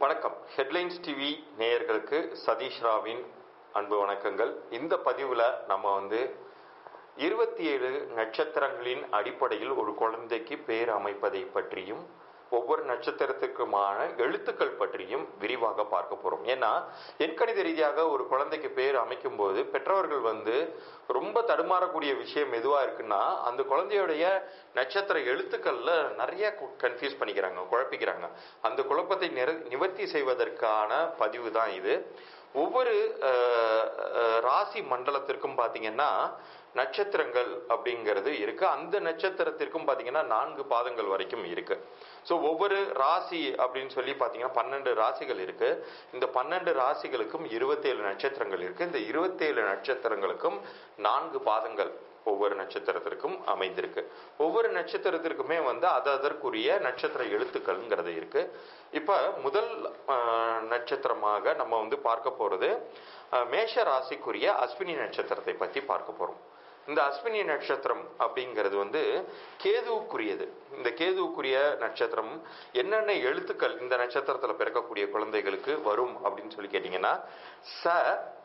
வணக்கம் headlines TV நேயர்களுக்கு சதீஷ் ராவின் அன்பு வணக்கங்கள் இந்த பதிவில் நம்ம வந்து இருபத்தி ஏழு நட்சத்திரங்களின் அடிப்படையில் ஒரு குழந்தைக்கு பேர் அமைப்பதை பற்றியும் ஒவ்வொரு நட்சத்திரத்துக்குமான எழுத்துக்கள் பற்றியும் விரிவாக பார்க்க போறோம் ஏன்னா எண்கணித ரீதியாக ஒரு குழந்தைக்கு பேர் அமைக்கும் போது பெற்றோர்கள் வந்து ரொம்ப தடுமாறக்கூடிய விஷயம் எதுவா இருக்குன்னா அந்த குழந்தையுடைய நட்சத்திர எழுத்துக்கள்ல நிறைய கன்ஃபியூஸ் பண்ணிக்கிறாங்க குழப்பிக்கிறாங்க அந்த குழப்பத்தை நிற நிவர்த்தி செய்வதற்கான பதிவு தான் இது ஒவ்வொரு அஹ், அஹ், ராசி மண்டலத்திற்கும் பாத்தீங்கன்னா நட்சத்திரங்கள் அப்படிங்கிறது இருக்கு அந்த நட்சத்திரத்திற்கும் பாத்தீங்கன்னா நான்கு பாதங்கள் வரைக்கும் இருக்கு ஸோ ஒவ்வொரு ராசி அப்படின்னு சொல்லி பார்த்தீங்கன்னா பன்னெண்டு ராசிகள் இருக்கு இந்த பன்னெண்டு ராசிகளுக்கும் இருபத்தேழு நட்சத்திரங்கள் இருக்கு இந்த இருபத்தேழு நட்சத்திரங்களுக்கும் நான்கு பாதங்கள் ஒவ்வொரு நட்சத்திரத்திற்கும் அமைந்திருக்கு ஒவ்வொரு நட்சத்திரத்திற்குமே வந்து அது அதற்குரிய நட்சத்திர எழுத்துக்கள்ங்கிறது இருக்கு இப்ப முதல் ஆஹ், நட்சத்திரமாக நம்ம வந்து பார்க்க போறது ஆஹ், மேஷ ராசிக்குரிய அஸ்வினி நட்சத்திரத்தை பத்தி பார்க்க போறோம் இந்த அஸ்வினி நட்சத்திரம் அப்படிங்கிறது வந்து கேதுவுக்குரியது இந்த கேதுவுக்குரிய நட்சத்திரம் என்னென்ன எழுத்துக்கள் இந்த நட்சத்திரத்துல பிறக்கக்கூடிய குழந்தைகளுக்கு வரும் அப்படின்னு சொல்லி கேட்டீங்கன்னா ச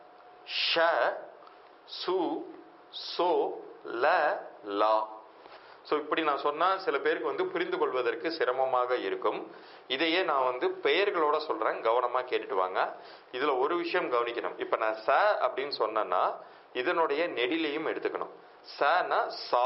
ஷ சு சோ ல லா ஸோ இப்படி நான் சொன்னா சில பேருக்கு வந்து புரிந்து கொள்வதற்கு சிரமமாக இருக்கும் இதையே நான் வந்து பெயர்களோட சொல்றேன் கவனமா கேட்டுட்டு வாங்க இதுல ஒரு விஷயம் கவனிக்கணும் இப்ப நான் ச அப்படின்னு சொன்னேன்னா இதனுடைய நெடிலையும் எடுத்துக்கணும் சனா சா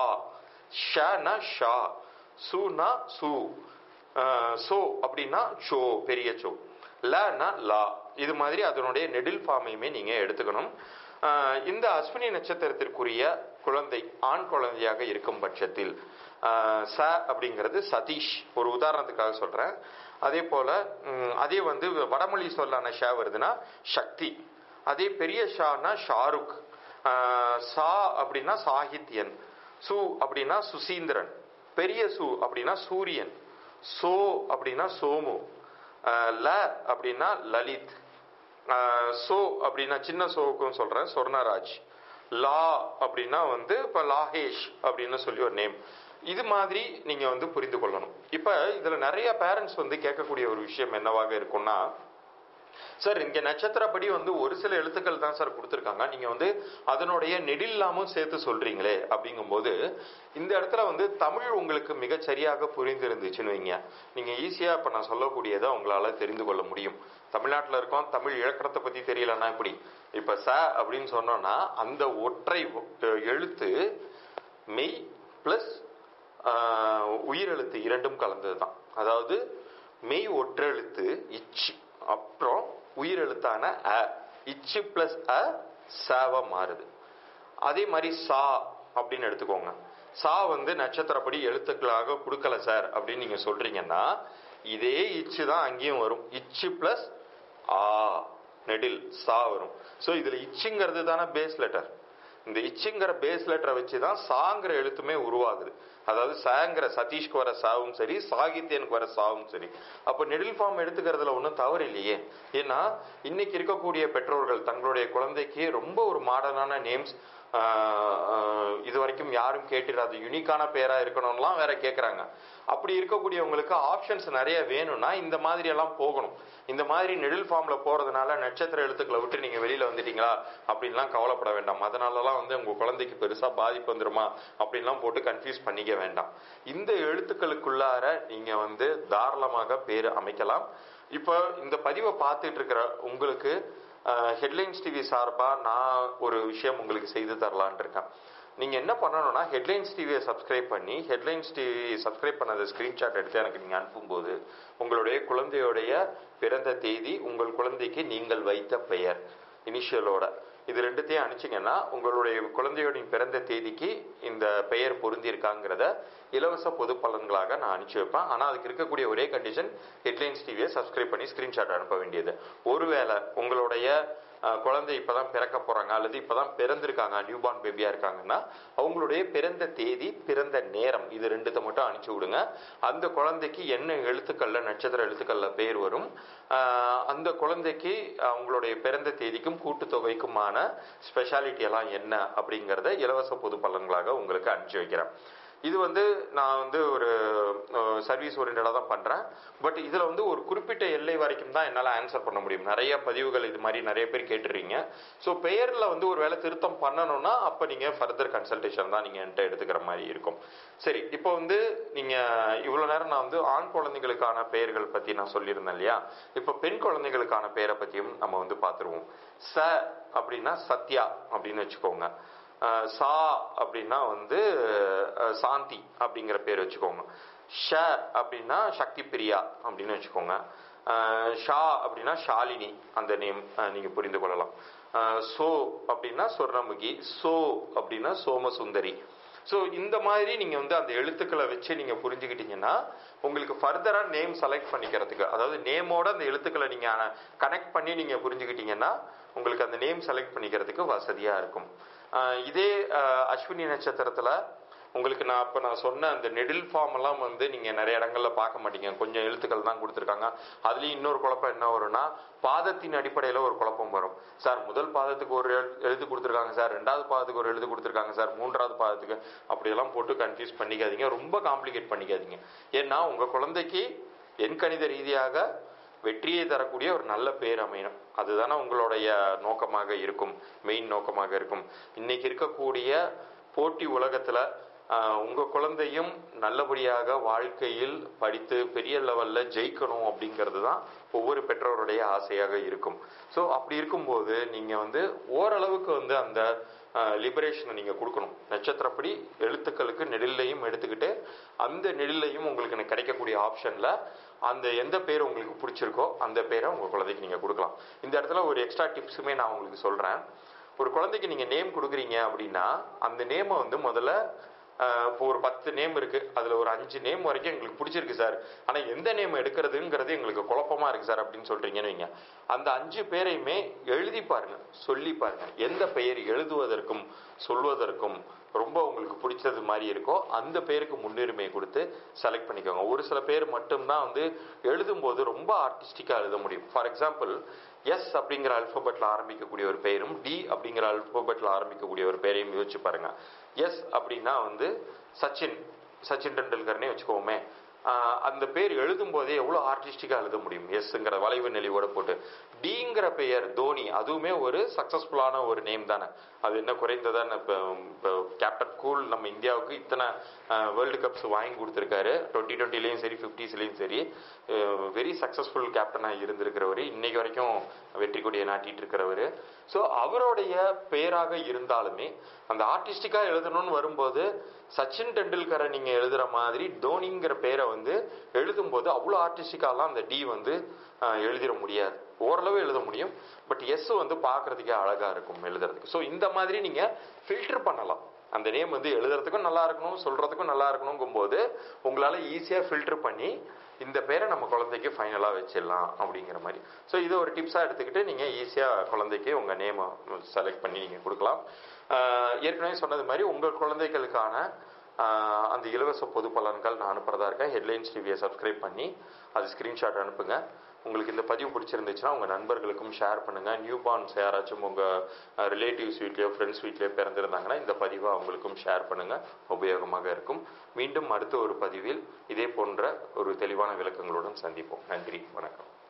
ஷனா ஷா சுனா சு அஹ், சோ அப்படின்னா சோ பெரிய சோ லனா லா இது மாதிரி அதனுடைய நெடில் ஃபார்மையுமே நீங்க எடுத்துக்கணும் ஆஹ் இந்த அஸ்வினி நட்சத்திரத்திற்குரிய குழந்தை ஆண் குழந்தையாக இருக்கும் பட்சத்தில் ஆஹ் ச அப்படிங்கிறது சதீஷ் ஒரு உதாரணத்துக்காக சொல்றேன் அதே போல ம், அதே வந்து வடமொழி சொல்லான ஷா வருதுன்னா சக்தி அதே பெரிய ஷானா ஷாருக் ஆஹ் சா அப்படின்னா சாகித்யன் சு அப்படின்னா சுசீந்திரன் பெரிய சு அப்படின்னா சூரியன் சோ அப்படின்னா சோமு ஆஹ் ல அப்படின்னா லலித் ஆஹ் சோ அப்படின்னா சின்ன சோவுக்கும் சொல்றேன் சொர்ணராஜ் லா அப்படின்னா வந்து இப்ப லாகேஷ் அப்படின்னு சொல்லி ஒரு நேம் இது மாதிரி நீங்க வந்து புரிந்து கொள்ளணும் இப்ப இதுல நிறைய பேரண்ட்ஸ் வந்து கேட்கக்கூடிய ஒரு விஷயம் என்னவாக இருக்கும்னா சார் இங்க நட்சத்திரப்படி வந்து ஒரு சில எழுத்துக்கள் தான் சார் கொடுத்துருக்காங்க நீங்க வந்து அதனுடைய நெடில்லாமும் சேர்த்து சொல்றீங்களே அப்படிங்கும்போது இந்த இடத்துல வந்து தமிழ் உங்களுக்கு மிகச் சரியாக புரிந்திருந்துச்சுன்னு வைங்க நீங்க ஈஸியா இப்ப நான் சொல்லக்கூடியதை உங்களால தெரிந்து கொள்ள முடியும் தமிழ்நாட்டுல இருக்கோம் தமிழ் இலக்கணத்தை பத்தி தெரியலன்னா இப்படி இப்ப ச அப்படின்னு சொன்னோம்னா அந்த ஒற்றை அஹ், எழுத்து மெய் பிளஸ் உயிரெழுத்து இரண்டும் கலந்தது தான் அதாவது மெய் ஒற்றெழுத்து இச்சு அப்புறம் உயிரெழுத்தான அ இச்சு பிளஸ் அ சவ மாறுது அதே மாதிரி சா அப்படின்னு எடுத்துக்கோங்க சா வந்து நட்சத்திரப்படி எழுத்துக்களாக கொடுக்கல சார் அப்படின்னு நீங்க சொல்றீங்கன்னா இதே இச்சு தான் அங்கேயும் வரும் இச்சு பிளஸ் ஆ நெடில் சா வரும் ஸோ இதுல இச்சுங்கிறது தானே பேஸ் லெட்டர் இந்த இச்சுங்கிற பேஸ் லெட்டரை வச்சு தான் சாங்கிற எழுத்துமே உருவாகுது அதாவது சாங்கிற சதீஷ்க்கு வர சாவும் சரி சாகித்யனுக்கு வர சாவும் சரி அப்போ நெடில் ஃபார்ம் எடுத்துக்கிறதுல ஒன்றும் தவறு இல்லையே ஏன்னா இன்னைக்கு இருக்கக்கூடிய பெற்றோர்கள் தங்களுடைய குழந்தைக்கு ரொம்ப ஒரு மாடர்னான நேம்ஸ் இது வரைக்கும் யாரும் கேட்டிராது யூனிக்கான பேரா இருக்கணும்லாம் வேற கேட்குறாங்க அப்படி இருக்கக்கூடியவங்களுக்கு ஆப்ஷன்ஸ் நிறைய வேணும்னா இந்த மாதிரி எல்லாம் போகணும் இந்த மாதிரி நெடில் ஃபார்ம்ல போறதுனால நட்சத்திர எழுத்துக்களை விட்டு நீங்க வெளியில வந்துட்டீங்களா அப்படின்லாம் கவலைப்பட வேண்டாம் அதனாலலாம் வந்து உங்க குழந்தைக்கு பெருசா பாதிப்பு வந்துருமா அப்படின்லாம் போட்டு கன்ஃபியூஸ் பண்ணிக்க வேண்டாம் இந்த எழுத்துக்களுக்குள்ளார நீங்க வந்து தாராளமாக பேர் அமைக்கலாம் இப்போ இந்த பதிவை பார்த்துட்டு இருக்கிற உங்களுக்கு ஹெட்லைன்ஸ் டிவி சார்பா நான் ஒரு விஷயம் உங்களுக்கு செய்து தரலான் இருக்கேன் நீங்க என்ன பண்ணணும்னா ஹெட்லைன்ஸ் டிவியை சப்ஸ்கிரைப் பண்ணி ஹெட்லைன்ஸ் டிவி சப்ஸ்கிரைப் பண்ணத ஸ்கிரீன்ஷாட் எடுத்து எனக்கு நீங்க அனுப்பும்போது உங்களுடைய குழந்தையுடைய பிறந்த தேதி உங்கள் குழந்தைக்கு நீங்கள் வைத்த பெயர் இனிஷியலோட இது ரெண்டுத்தையும் அனுப்பிச்சிங்கன்னா உங்களுடைய குழந்தையோட பிறந்த தேதிக்கு இந்த பெயர் பொருந்திருக்காங்கிறத இலவச பொது பலன்களாக நான் அனுப்பிச்சு வைப்பேன் ஆனால் அதுக்கு இருக்கக்கூடிய ஒரே கண்டிஷன் ஹெட்லைன்ஸ் டிவியை சப்ஸ்கிரைப் பண்ணி ஸ்கிரீன்ஷாட் அனுப்ப வேண்டியது ஒருவேளை உங்களுடைய அஹ், குழந்தை இப்பதான் பிறக்க போறாங்க அல்லது இப்பதான் பிறந்திருக்காங்க நியூபார்ன் பேபியா இருக்காங்கன்னா அவங்களுடைய பிறந்த தேதி பிறந்த நேரம் இது ரெண்டுத்தை மட்டும் அனுப்பிச்சு விடுங்க அந்த குழந்தைக்கு என்ன எழுத்துக்கள்ல நட்சத்திர எழுத்துக்கள்ல பேர் வரும் அஹ், அந்த குழந்தைக்கு அவங்களுடைய பிறந்த தேதிக்கும் கூட்டுத்தொகைக்குமான ஸ்பெஷாலிட்டி எல்லாம் என்ன அப்படிங்கறத இலவச பொது பலன்களாக உங்களுக்கு அனுப்பிச்சு வைக்கிறேன் இது வந்து நான் வந்து ஒரு சர்வீஸ் ஓரியன்டாக தான் பண்ணுறேன் பட் இதில் வந்து ஒரு குறிப்பிட்ட எல்லை வரைக்கும் தான் என்னால் ஆன்சர் பண்ண முடியும் நிறைய பதிவுகள் இது மாதிரி நிறைய பேர் கேட்டுறீங்க ஸோ பெயரில் வந்து ஒரு வேலை திருத்தம் பண்ணணும்னா அப்போ நீங்கள் ஃபர்தர் கன்சல்டேஷன் தான் நீங்கள் என்கிட்ட எடுத்துக்கிற மாதிரி இருக்கும் சரி இப்போ வந்து நீங்கள் இவ்வளோ நேரம் நான் வந்து ஆண் குழந்தைகளுக்கான பெயர்கள் பற்றி நான் சொல்லியிருந்தேன் இல்லையா இப்போ பெண் குழந்தைகளுக்கான பெயரை பற்றியும் நம்ம வந்து பார்த்துருவோம் ச அப்படின்னா சத்யா அப்படின்னு வச்சுக்கோங்க அஹ் சா அப்படின்னா வந்து அஹ் சாந்தி அப்படிங்கிற பேர் வச்சுக்கோங்க ஷ அப்படின்னா சக்தி பிரியா அப்படின்னு வச்சுக்கோங்க அஹ் ஷா அப்படின்னா ஷாலினி அந்த நேம் நீங்க புரிந்து கொள்ளலாம் அஹ் சோ அப்படின்னா சொர்ணமுகி சோ அப்படின்னா சோமசுந்தரி ஸோ இந்த மாதிரி நீங்க வந்து அந்த எழுத்துக்களை வச்சு நீங்க புரிஞ்சுக்கிட்டீங்கன்னா உங்களுக்கு ஃபர்தரா நேம் செலக்ட் பண்ணிக்கிறதுக்கு அதாவது நேமோட அந்த எழுத்துக்களை நீங்க கனெக்ட் பண்ணி நீங்க புரிஞ்சுக்கிட்டீங்கன்னா உங்களுக்கு அந்த நேம் செலக்ட் பண்ணிக்கிறதுக்கு வசதியா இருக்கும் ஆஹ் இதே ஆஹ் அஸ்வினி நட்சத்திரத்துல உங்களுக்கு நான் இப்போ நான் சொன்ன அந்த நெடில் ஃபார்ம் எல்லாம் வந்து நீங்க நிறைய இடங்கள்ல பார்க்க மாட்டீங்க கொஞ்சம் எழுத்துக்கள் தான் கொடுத்துருக்காங்க அதுலயும் இன்னொரு குழப்பம் என்ன வரும்னா பாதத்தின் அடிப்படையில ஒரு குழப்பம் வரும் சார் முதல் பாதத்துக்கு ஒரு எழு- எழுத்து கொடுத்துருக்காங்க சார் ரெண்டாவது பாதத்துக்கு ஒரு எழுத்து கொடுத்துருக்காங்க சார் மூன்றாவது பாதத்துக்கு அப்படியெல்லாம் போட்டு கன்ஃபியூஸ் பண்ணிக்காதீங்க ரொம்ப காம்ப்ளிகேட் பண்ணிக்காதீங்க ஏன்னா உங்க குழந்தைக்கு எண்கணித ரீதியாக வெற்றியை தரக்கூடிய ஒரு நல்ல பேர் அமையணும் அதுதானே உங்களுடைய நோக்கமாக இருக்கும் மெயின் நோக்கமாக இருக்கும் இன்னைக்கு இருக்கக்கூடிய போட்டி உலகத்துல ஆஹ், உங்க குழந்தையும் நல்லபடியாக வாழ்க்கையில் படித்து பெரிய லெவல்ல ஜெயிக்கணும் அப்படிங்கிறது தான் ஒவ்வொரு பெற்றோருடைய ஆசையாக இருக்கும் ஸோ அப்படி இருக்கும்போது நீங்க வந்து ஓரளவுக்கு வந்து அந்த லிபரேஷனை நீங்க கொடுக்கணும் நட்சத்திரப்படி எழுத்துக்களுக்கு நெடிலையும் எடுத்துக்கிட்டு அந்த நெடிலையும் உங்களுக்கு கிடைக்கக்கூடிய ஆப்ஷன்ல அந்த எந்த பேர் உங்களுக்கு பிடிச்சிருக்கோ அந்த பேரை உங்க குழந்தைக்கு நீங்க கொடுக்கலாம் இந்த இடத்துல ஒரு எக்ஸ்ட்ரா டிப்ஸுமே நான் உங்களுக்கு சொல்றேன் ஒரு குழந்தைக்கு நீங்க நேம் கொடுக்குறீங்க அப்படின்னா அந்த நேமை வந்து முதல்ல ஆஹ், இப்போ ஒரு பத்து நேம் இருக்கு அதுல ஒரு அஞ்சு நேம் வரைக்கும் எங்களுக்கு பிடிச்சிருக்கு சார் ஆனா எந்த நேம் எடுக்கிறதுங்கிறது எங்களுக்கு குழப்பமா இருக்கு சார் அப்படின்னு சொல்றீங்கன்னு வைங்க அந்த அஞ்சு பேரையுமே எழுதி பாருங்க சொல்லி பாருங்க எந்த பெயர் எழுதுவதற்கும் சொல்வதற்கும் ரொம்ப உங்களுக்கு பிடிச்சது மாதிரி இருக்கோ அந்த பேருக்கு முன்னுரிமை கொடுத்து செலக்ட் பண்ணிக்கோங்க ஒரு சில பேர் மட்டும்தான் வந்து எழுதும்போது ரொம்ப ஆர்டிஸ்டிக்கா எழுத முடியும் ஃபார் எக்ஸாம்பிள் எஸ் அப்படிங்கிற அல்பபெட்ல ஆரம்பிக்கக்கூடிய ஒரு பெயரும் டி அப்படிங்கிற அல்பபெட்ல ஆரம்பிக்கக்கூடிய ஒரு பெயரையும் யோசிச்சு பாருங்க எஸ் அப்படின்னா வந்து சச்சின் சச்சின் டெண்டுல்கர்னே வச்சுக்கோமே ஆஹ் அந்த பேர் எழுதும் போதே எவ்வளவு ஆர்டிஸ்டிக்கா எழுத முடியும் எஸ்ங்கிற வளைவு நெளிவோட போட்டு டிங்கிற பெயர் தோனி அதுவுமே ஒரு சக்சஸ்ஃபுல்லான ஒரு நேம் தானே அது என்ன குறைந்ததான இப்போ இப்போ கேப்டன் கூல் நம்ம இந்தியாவுக்கு இத்தனை வேர்ல்டு கப்ஸ் வாங்கி கொடுத்துருக்காரு டுவெண்ட்டி டுவெண்ட்டிலையும் சரி ஃபிஃப்டிஸ்லையும் சரி வெரி சக்சஸ்ஃபுல் கேப்டனாக இருந்திருக்கிறவர் இன்னைக்கு வரைக்கும் வெற்றி கொடியை நாட்டிட்டு இருக்கிறவர் ஸோ அவருடைய பெயராக இருந்தாலுமே அந்த ஆர்டிஸ்டிக்காக எழுதணும்னு வரும்போது சச்சின் டெண்டுல்கரை நீங்க எழுதுற மாதிரி தோனிங்கிற பேரை வந்து எழுதும்போது அவ்வளோ ஆர்டிஸ்டிக்காலாம் அந்த டி வந்து ஆஹ், எழுதிட முடியாது ஓரளவு எழுத முடியும் பட் எஸ் வந்து பார்க்கறதுக்கே அழகா இருக்கும் எழுதுறதுக்கு ஸோ இந்த மாதிரி நீங்க ஃபில்டர் பண்ணலாம் அந்த நேம் வந்து எழுதுறதுக்கும் நல்லா இருக்கணும் சொல்றதுக்கும் நல்லா இருக்கணுங்கும் போது உங்களால ஈஸியா ஃபில்டர் பண்ணி இந்த பேரை நம்ம குழந்தைக்கு ஃபைனலா வச்சிடலாம் அப்படிங்கிற மாதிரி ஸோ இதை ஒரு டிப்ஸா எடுத்துக்கிட்டு நீங்க ஈஸியா குழந்தைக்கு உங்க நேமை செலக்ட் பண்ணி நீங்க கொடுக்கலாம் ஆஹ் ஏற்கனவே சொன்னது மாதிரி உங்கள் குழந்தைகளுக்கான ஆஹ் அந்த இலவச பொது பலன்கள் நான் அனுப்புறதா இருக்கேன் ஹெட்லைன்ஸ் டிவியை சப்ஸ்கிரைப் பண்ணி அது ஸ்கிரீன்ஷாட் அனுப்புங்க உங்களுக்கு இந்த பதிவு பிடிச்சிருந்துச்சுன்னா உங்க நண்பர்களுக்கும் ஷேர் பண்ணுங்க நியூ பார்ன்ஸ் யாராச்சும் உங்க ரிலேட்டிவ்ஸ் வீட்லயோ ஃப்ரெண்ட்ஸ் வீட்லயோ பிறந்திருந்தாங்கன்னா இந்த பதிவை அவங்களுக்கும் ஷேர் பண்ணுங்க உபயோகமாக இருக்கும் மீண்டும் அடுத்த ஒரு பதிவில் இதே போன்ற ஒரு தெளிவான விளக்கங்களுடன் சந்திப்போம் நன்றி வணக்கம்